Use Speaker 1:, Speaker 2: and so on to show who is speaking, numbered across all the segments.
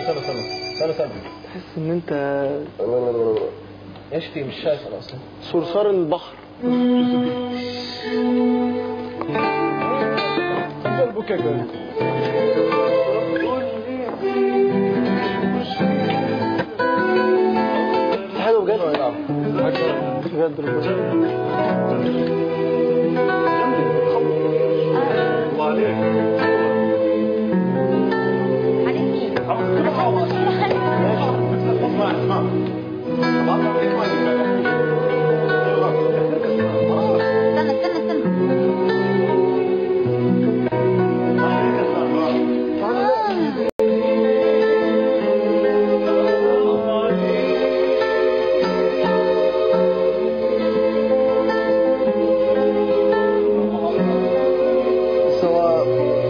Speaker 1: استنى استنى استنى استنى
Speaker 2: تحس ان انت
Speaker 1: ايش في مش شايف انا اصلا
Speaker 2: صرصار البحر حلو بجد بجد ربنا
Speaker 3: استنى استنى استنى
Speaker 2: سواء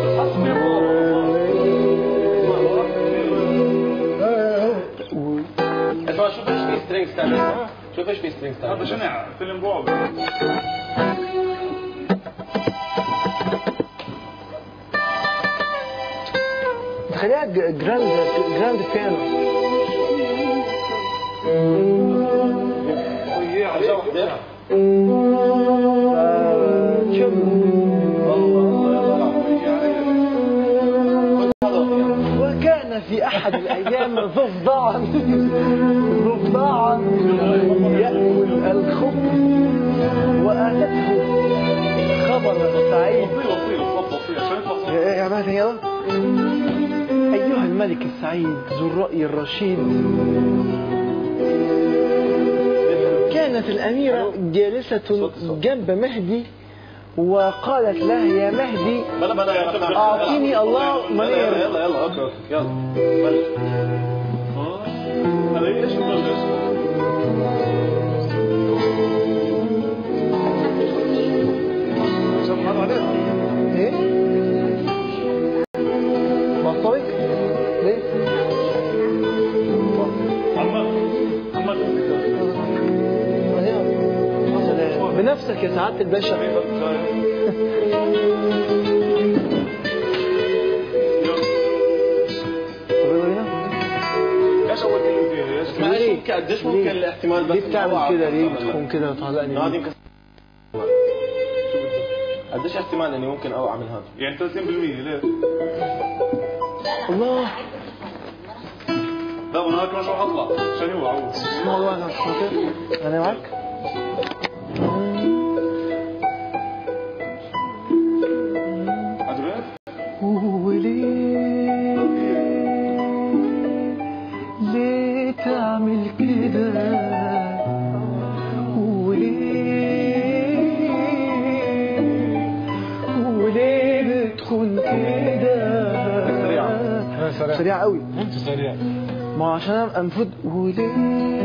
Speaker 1: اسمع شوف ايش في سترينجز ثاني شوف ايش في سترينجز ثاني
Speaker 4: هذا شنع فيلم رعب
Speaker 2: خليها ج- جراند جراند بيانو
Speaker 4: وياه على
Speaker 1: واحدة.
Speaker 2: آه، شوف وكان في أحد الأيام ضفدعا ضفدعا يأكل الخبز وآتته خبر سعيد
Speaker 4: بطيء بطيء بالضبط بطيء عشان يطلع
Speaker 2: يا يا جماعة يلا أيها الملك السعيد ذو الرأي الرشيد كانت الأميرة جالسة جنب مهدي وقالت له يا مهدي
Speaker 1: بلا بلا يا رحمن
Speaker 2: أعطيني الله
Speaker 1: يلا يلا
Speaker 2: منير
Speaker 1: يلا يلا اوكي اوكي يلا بلش
Speaker 4: هذا ايش مبلش هذا عليه
Speaker 2: إيه؟ مصطبك؟ ليه؟
Speaker 4: عمال عمال
Speaker 2: سلام. بنفسك يا سعادة الباشا
Speaker 4: ايش اول كلمه فيها ايش
Speaker 1: اسمع ليش ممكن قديش ممكن الاحتمال بس
Speaker 2: ليه بتعمل كده ليه بتكون كده وتعلقني
Speaker 1: هذه
Speaker 2: ليه؟
Speaker 1: مكسر قديش احتمال اني ممكن اوقع من هذا
Speaker 4: يعني 30% ليه؟
Speaker 2: الله
Speaker 4: لا انا هيك مش راح اطلع عشان يوقع هو
Speaker 2: ما الله انا كده انا معاك
Speaker 4: عجبك؟
Speaker 2: وليه ليه تعمل كده وليه وليه بتكون كده
Speaker 4: سريعة.
Speaker 2: سريعة قوي
Speaker 4: سريع
Speaker 2: ما هو عشان ابقى المفروض وليه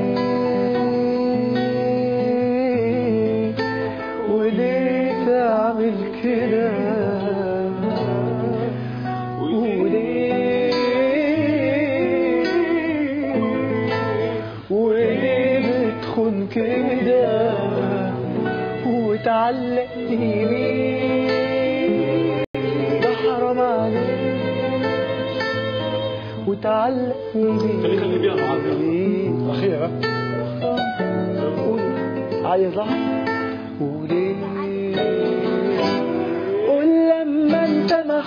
Speaker 2: وليه تعمل كده وليه وليه بتخون كده وتعلقني بيه ده حرام عليك وتعلقني بيه
Speaker 4: خليه خليه بيانو عادي.
Speaker 2: أخيرا قول عايز لحظة وليه قول لما انت ما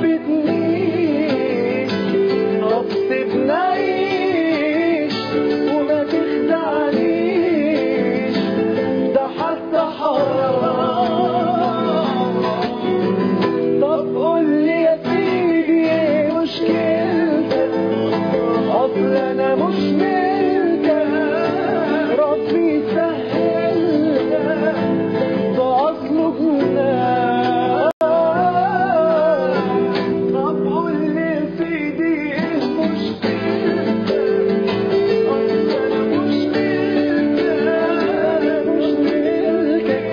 Speaker 2: حبيتنيش طب سيبنا عيش وما تخدعنيش ده حتى حرام طب قول لي يا سيدي ايه مشكلتك اصل انا مش ملكك ربي سهلها ده اصله جنان طب قول لي يا سيدي ايه مشكلتك اصل انا مش ملكك مش ملكك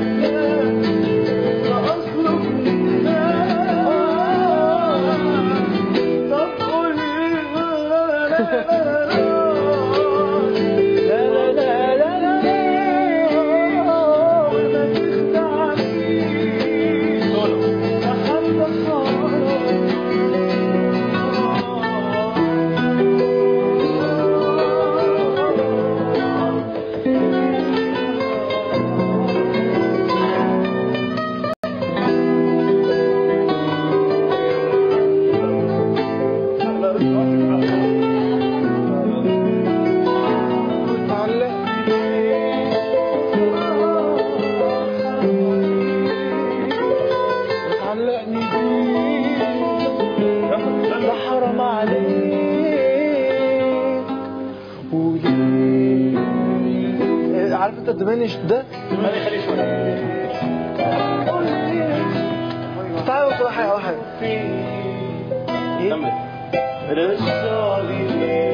Speaker 2: ده اصله جنان طب قول لي لا لا لا لا لا وما تخدعنيش حتى تعلقني بيك ده حرام عليك وليه إيه، عارف انت الدمانش ده
Speaker 1: خلي خلي شوي
Speaker 2: تعالى بص على حاجه على حاجه
Speaker 1: كمل
Speaker 2: رجالي